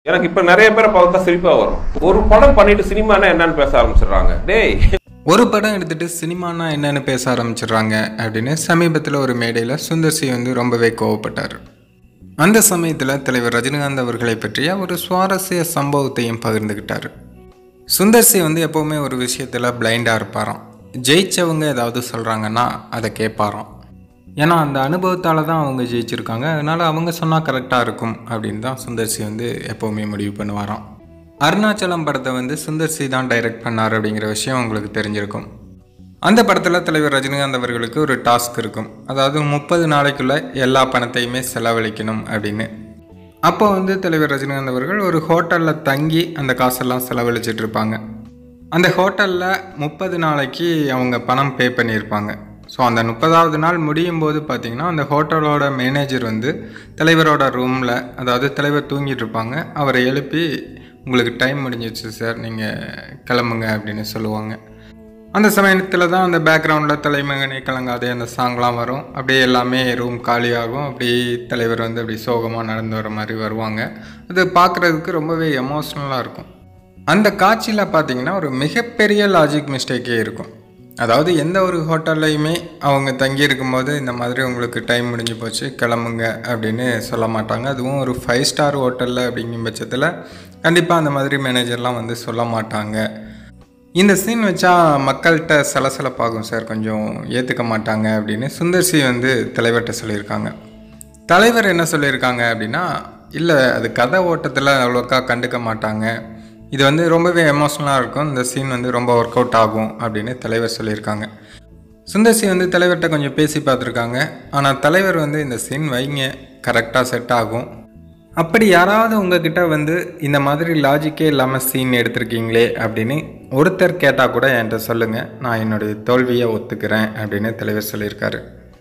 எனக்கு இப்ப நிறைய பேரை பார்த்தா சிரிப்பா வரும் ஒரு படம் பண்ணிட்டு சினிமானா என்னன்னு பேச ஆரம்பிச்சிடுறாங்க டேய் ஒரு படம் எடுத்துட்டு சினிமானா என்னன்னு பேச ஆரம்பிச்சிடுறாங்க அப்படின்னு சமீபத்தில் ஒரு மேடையில் சுந்தர் சி வந்து ரொம்பவே கோவப்பட்டார் அந்த சமயத்தில் தலைவர் ரஜினிகாந்த் அவர்களை பற்றிய ஒரு சுவாரஸ்ய சம்பவத்தையும் பகிர்ந்துக்கிட்டார் சுந்தர் சி வந்து எப்போவுமே ஒரு விஷயத்தில் பிளைண்டாக இருப்பாராம் ஜெயிச்சவங்க ஏதாவது சொல்கிறாங்கன்னா அதை கேட்பாராம் ஏன்னா அந்த அனுபவத்தால் தான் அவங்க ஜெயிச்சிருக்காங்க அதனால் அவங்க சொன்னால் கரெக்டாக இருக்கும் அப்படின்னு தான் சுந்தர் சி வந்து எப்போவுமே முடிவு பண்ணுவாராம் அருணாச்சலம் படத்தை வந்து சுந்தர் சி தான் டைரக்ட் பண்ணார் அப்படிங்கிற விஷயம் உங்களுக்கு தெரிஞ்சிருக்கும் அந்த படத்தில் தலைவர் ரஜினிகாந்த் அவர்களுக்கு ஒரு டாஸ்க் இருக்கும் அதாவது முப்பது நாளைக்குள்ளே எல்லா பணத்தையுமே செலவழிக்கணும் அப்படின்னு அப்போ வந்து தலைவர் ரஜினிகாந்த் அவர்கள் ஒரு ஹோட்டலில் தங்கி அந்த காசெல்லாம் செலவழிச்சிட்டு இருப்பாங்க அந்த ஹோட்டலில் முப்பது நாளைக்கு அவங்க பணம் பே பண்ணியிருப்பாங்க ஸோ அந்த முப்பதாவது நாள் முடியும் போது பார்த்தீங்கன்னா அந்த ஹோட்டலோட மேனேஜர் வந்து தலைவரோட ரூமில் அதாவது தலைவர் தூங்கிட்டு இருப்பாங்க அவரை எழுப்பி உங்களுக்கு டைம் முடிஞ்சிச்சு சார் நீங்கள் கிளம்புங்க அப்படின்னு சொல்லுவாங்க அந்த சமயத்தில் தான் அந்த பேக்ரவுண்டில் தலைமகனை கலங்காதே அந்த சாங்லாம் வரும் அப்படியே எல்லாமே ரூம் காலியாகும் அப்படியே தலைவர் வந்து அப்படி சோகமாக நடந்து வர மாதிரி வருவாங்க அது பார்க்குறதுக்கு ரொம்பவே எமோஷ்னலாக இருக்கும் அந்த காட்சியில் பார்த்தீங்கன்னா ஒரு மிகப்பெரிய லாஜிக் மிஸ்டேக்கே இருக்கும் அதாவது எந்த ஒரு ஹோட்டல்லையுமே அவங்க தங்கி இருக்கும்போது இந்த மாதிரி உங்களுக்கு டைம் முடிஞ்சு போச்சு கிளம்புங்க அப்படின்னு சொல்ல மாட்டாங்க அதுவும் ஒரு ஃபைவ் ஸ்டார் ஹோட்டலில் அப்படிங்கும் பட்சத்தில் கண்டிப்பாக அந்த மாதிரி மேனேஜர்லாம் வந்து சொல்ல மாட்டாங்க இந்த சீன் வச்சா மக்கள்கிட்ட சலசலப்பாகும் சார் கொஞ்சம் ஏற்றுக்க மாட்டாங்க அப்படின்னு சுந்தர் சி வந்து தலைவர்கிட்ட சொல்லியிருக்காங்க தலைவர் என்ன சொல்லியிருக்காங்க அப்படின்னா இல்லை அது கதை ஓட்டத்தில் அவ்வளோக்கா கண்டுக்க மாட்டாங்க இது வந்து ரொம்பவே எமோஷ்னலாக இருக்கும் இந்த சீன் வந்து ரொம்ப ஒர்க் அவுட் ஆகும் அப்படின்னு தலைவர் சொல்லியிருக்காங்க சுந்தர் சி வந்து தலைவர்கிட்ட கொஞ்சம் பேசி பார்த்துருக்காங்க ஆனால் தலைவர் வந்து இந்த சீன் வைங்க கரெக்டாக செட் ஆகும் அப்படி யாராவது உங்ககிட்ட வந்து இந்த மாதிரி லாஜிக்கே இல்லாமல் சீன் எடுத்திருக்கீங்களே அப்படின்னு ஒருத்தர் கேட்டால் கூட என்கிட்ட சொல்லுங்கள் நான் என்னுடைய தோல்வியை ஒத்துக்கிறேன் அப்படின்னு தலைவர் சொல்லியிருக்காரு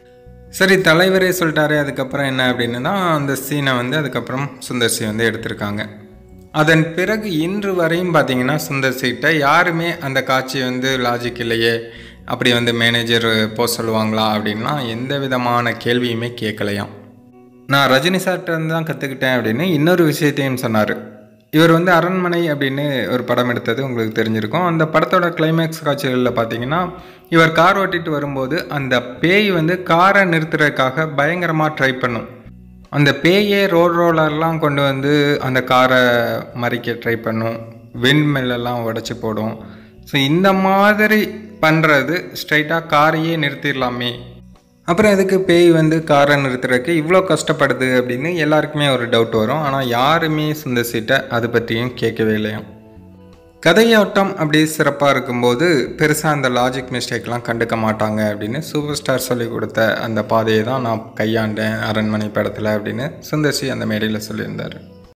சரி தலைவரே சொல்லிட்டாரு அதுக்கப்புறம் என்ன அப்படின்னு தான் அந்த சீனை வந்து அதுக்கப்புறம் சுந்தர் சி வந்து எடுத்திருக்காங்க அதன் பிறகு இன்று வரையும் பார்த்தீங்கன்னா சுந்தர் சிகிட்ட யாருமே அந்த காட்சி வந்து லாஜிக் இல்லையே அப்படி வந்து மேனேஜர் போக சொல்லுவாங்களா அப்படின்னா எந்த விதமான கேள்வியுமே கேட்கலையாம் நான் ரஜினி சார்கிட்ட இருந்து தான் கற்றுக்கிட்டேன் அப்படின்னு இன்னொரு விஷயத்தையும் சொன்னார் இவர் வந்து அரண்மனை அப்படின்னு ஒரு படம் எடுத்தது உங்களுக்கு தெரிஞ்சிருக்கும் அந்த படத்தோட கிளைமேக்ஸ் காட்சிகளில் பார்த்தீங்கன்னா இவர் கார் ஓட்டிட்டு வரும்போது அந்த பேய் வந்து காரை நிறுத்துறதுக்காக பயங்கரமாக ட்ரை பண்ணும் அந்த பேயே ரோட் ரோலர்லாம் கொண்டு வந்து அந்த காரை மறிக்க ட்ரை பண்ணும் விண்மெல்லாம் உடச்சி போடும் ஸோ இந்த மாதிரி பண்ணுறது ஸ்ட்ரைட்டாக காரையே நிறுத்திடலாமே அப்புறம் எதுக்கு பேய் வந்து காரை நிறுத்துறதுக்கு இவ்வளோ கஷ்டப்படுது அப்படின்னு எல்லாருக்குமே ஒரு டவுட் வரும் ஆனால் யாருமே சுந்தர் சீட்டை அது பற்றியும் கேட்கவே இல்லையாம் கதையோட்டம் அப்படி சிறப்பாக இருக்கும்போது பெருசாக அந்த லாஜிக் மிஸ்டேக்லாம் கண்டுக்க மாட்டாங்க அப்படின்னு சூப்பர் ஸ்டார் சொல்லி கொடுத்த அந்த பாதையை தான் நான் கையாண்டேன் அரண்மனை படத்தில் அப்படின்னு சுந்தர்சி அந்த மேடையில் சொல்லியிருந்தார்